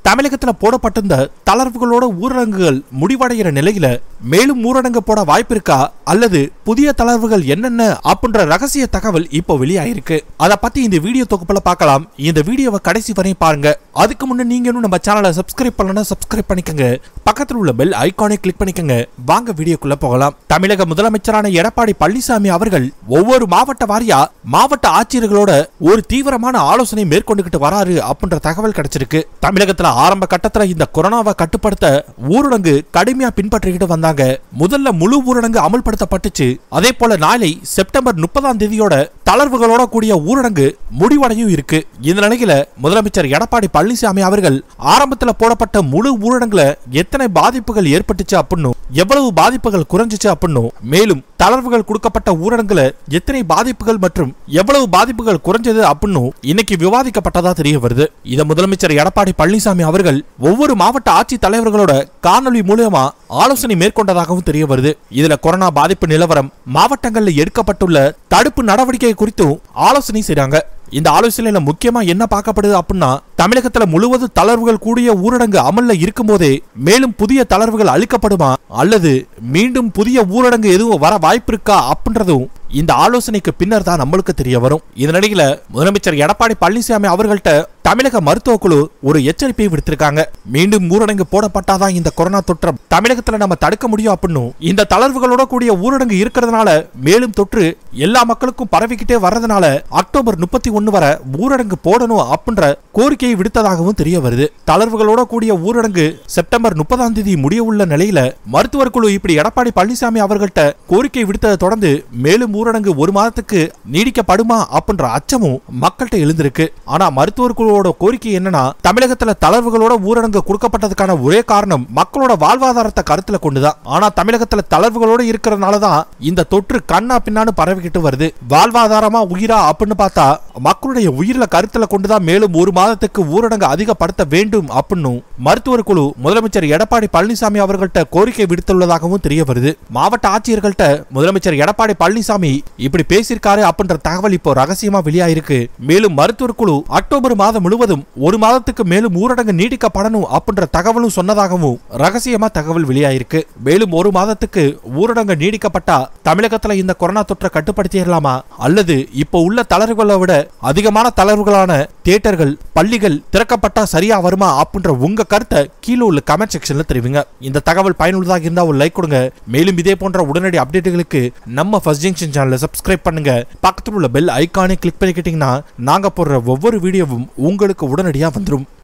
தமிழகத்துல போடப்பட்டிருந்த தளர்வுகளோட ஊரடங்குகள் முடிவடைகிற நிலையில மேலும் ஊரடங்கு போட வாய்ப்பு இருக்கா அல்லது புதிய தளர்வுகள் என்னென்ன அப்படின்ற ரகசிய தகவல் இப்போ வெளியாயிருக்கு அத பத்தி இந்த வீடியோ தொகுப்புல பார்க்கலாம் இந்த வீடியோவை கடைசி வரை பாருங்க அதுக்கு முன்ன நீங்க இன்னும் நம்ம சேனலை சப்ஸ்கிரைப் பண்ணலன்னா சப்ஸ்கிரைப் பண்ணிக்கங்க பக்கத்துல உள்ள பெல் ஐகானை கிளிக் பண்ணிக்கங்க வாங்க வீடியோக்குள்ள போகலாம் தமிழக முதலமைச்சரான எடப்பாடி பழனிசாமி அவர்கள் ஒவ்வொரு மாவட்ட வாரியா மாவட்ட ஆட்சியர்களோட ஒரு தீவிரமான ஆலோசனை மேற்கொண்டுகிட்டு வராரு அப்படின்ற தகவல் கிடைச்சிருக்கு தமிழகத்துல ஆரம்ப கட்டத்துல இந்த கொரோனாவை கட்டுப்படுத்த ஊரடங்கு கடுமையா பின்பற்றிக்கிட்டு வந்தாங்க முதல்ல முழு ஊரடங்கு அமல்படுத்தப்பட்டுச்சு அதே போல நாளை செப்டம்பர் முப்பதாம் தேதியோட தளர்வுகளோட கூடிய ஊரடங்கு முடிவடையும் இருக்கு இந்த நிலையில முதலமைச்சர் எடப்பாடி பழனிசாமி அவர்கள் ஆரம்பத்துல போடப்பட்ட முழு ஊரடங்குல எத்தனை பாதிப்புகள் ஏற்பட்டுச்சு அப்படின்னும் எவ்வளவு பாதிப்புகள் குறைஞ்சிச்சு அப்படின்னும் மேலும் தளர்வுகள் கொடுக்கப்பட்ட ஊரடங்குல எத்தனை பாதிப்புகள் மற்றும் எவ்வளவு பாதிப்புகள் குறைஞ்சது அப்படின்னும் இன்னைக்கு விவாதிக்கப்பட்டதா தெரிய வருது இத முதலமைச்சர் எடப்பாடி பழனிசாமி அவர்கள் ஒவ்வொரு மாவட்ட ஆட்சி தலைவர்களோட காணொலி மூலமா ஆலோசனை மேற்கொண்டதாகவும் தெரிய வருது இதுல கொரோனா பாதிப்பு நிலவரம் மாவட்டங்கள்ல எடுக்கப்பட்டுள்ள தடுப்பு நடவடிக்கை குறித்தும் ஆலோசனை செய்றாங்க இந்த ஆலோசனையில முக்கியமா என்ன பார்க்கப்படுது அப்படின்னா தமிழகத்துல முழுவதும் தளர்வுகள் கூடிய ஊரடங்கு அமல்ல இருக்கும்போதே மேலும் புதிய தளர்வுகள் அளிக்கப்படுமா அல்லது மீண்டும் புதிய ஊரடங்கு எதுவும் வர வாய்ப்பு இருக்கா அப்படின்றதும் இந்த ஆலோசனைக்கு பின்னர் தான் நம்மளுக்கு தெரிய வரும் இந்த நிலையில முதலமைச்சர் எடப்பாடி பழனிசாமி அவர்கள்ட்ட தமிழக மருத்துவ குழு ஒரு எச்சரிப்பை விடுத்திருக்காங்க மீண்டும் ஊரடங்கு போடப்பட்டாதான் இந்த கொரோனா தொற்றம் தமிழகத்துல நம்ம தடுக்க முடியும் அப்படின்னும் இந்த தளர்வுகளோட கூடிய ஊரடங்கு இருக்கிறதுனால மேலும் தொற்று எல்லா மக்களுக்கும் பரவிக்கிட்டே வர்றதுனால அக்டோபர் முப்பத்தி ஒண்ணு வரை ஊரடங்கு போடணும் அப்படின்ற கோரிக்கையை விடுத்ததாகவும் தெரிய வருது தளர்வுகளோட கூடிய ஊரடங்கு செப்டம்பர் முப்பதாம் தேதி முடிய உள்ள நிலையில மருத்துவர் குழு இப்படி எடப்பாடி பழனிசாமி அவர்கள்ட்ட கோரிக்கை விடுத்ததை தொடர்ந்து மேலும் ஊரடங்கு ஒரு மாதத்துக்கு நீடிக்கப்படுமா அப்படின்ற அச்சமும் மக்கள்கிட்ட எழுந்திருக்கு ஆனா மருத்துவர் குழுவோட கோரிக்கை என்னன்னா தமிழகத்துல தளர்வுகளோட ஊரடங்கு கொடுக்கப்பட்டதுக்கான ஒரே காரணம் மக்களோட வாழ்வாதாரத்தை கருத்துல கொண்டுதான் ஆனா தமிழகத்துல தளர்வுகளோட இருக்கிறதுனால தான் இந்த தொற்று கண்ணா பின்னான்னு பரவிக்கிட்டு வருது வாழ்வாதாரமா உயிரா அப்படின்னு பார்த்தா மக்களுடைய உயிரில கருத்துல கொண்டுதான் மேலும் ஒரு மாதத்துக்கு ஊரடங்கு அதிகப்படுத்த வேண்டும் அப்படின்னும் மருத்துவர் குழு முதலமைச்சர் எடப்பாடி பழனிசாமி அவர்கள்ட்ட கோரிக்கை விடுத்துள்ளதாகவும் தெரிய வருது மாவட்ட ஆட்சியர்கள்ட்ட முதலமைச்சர் எடப்பாடி பழனிசாமி இப்படி பேசியிருக்காரு அப்படின்ற தகவல் இப்போ ரகசியமா வெளியாயிருக்கு மேலும் மருத்துவர் குழு அக்டோபர் மாதம் முழுவதும் ஒரு மாதத்துக்கு மேலும் ஊரடங்கு நீடிக்கப்படணும் அப்படின்ற தகவலும் சொன்னதாகவும் ரகசியமா தகவல் வெளியாயிருக்கு மேலும் ஒரு மாதத்துக்கு ஊரடங்கு நீடிக்கப்பட்டா தமிழகத்துல இந்த கொரோனா தொற்றை கட்டுப்படுத்திடலாமா அல்லது இப்போ உள்ள தளர்வுகளை விட அதிகமான தளர்வுகளான தியேட்டர்கள் பள்ளிகள் திறக்கப்பட்டா சரியா வருமா அப்படின்ற உங்க கருத்தை கீழே உள்ள கமெண்ட் செக்ஷன்ல தெரிவிங்க இந்த தகவல் பயனுள்ளதாக இருந்தா ஒரு லைக் கொடுங்க மேலும் இதே போன்ற உடனடி அப்டேட்டுகளுக்கு நம்ம ஃபர்ஸ்ட் ஜங்ஷன் சேனலை சப்ஸ்கிரைப் பண்ணுங்க பக்கத்தில் உள்ள பெல் ஐகானை கிளிக் பண்ணிக்கிட்டீங்கன்னா நாங்க போடுற ஒவ்வொரு வீடியோவும் உங்களுக்கு உடனடியாக வந்துடும்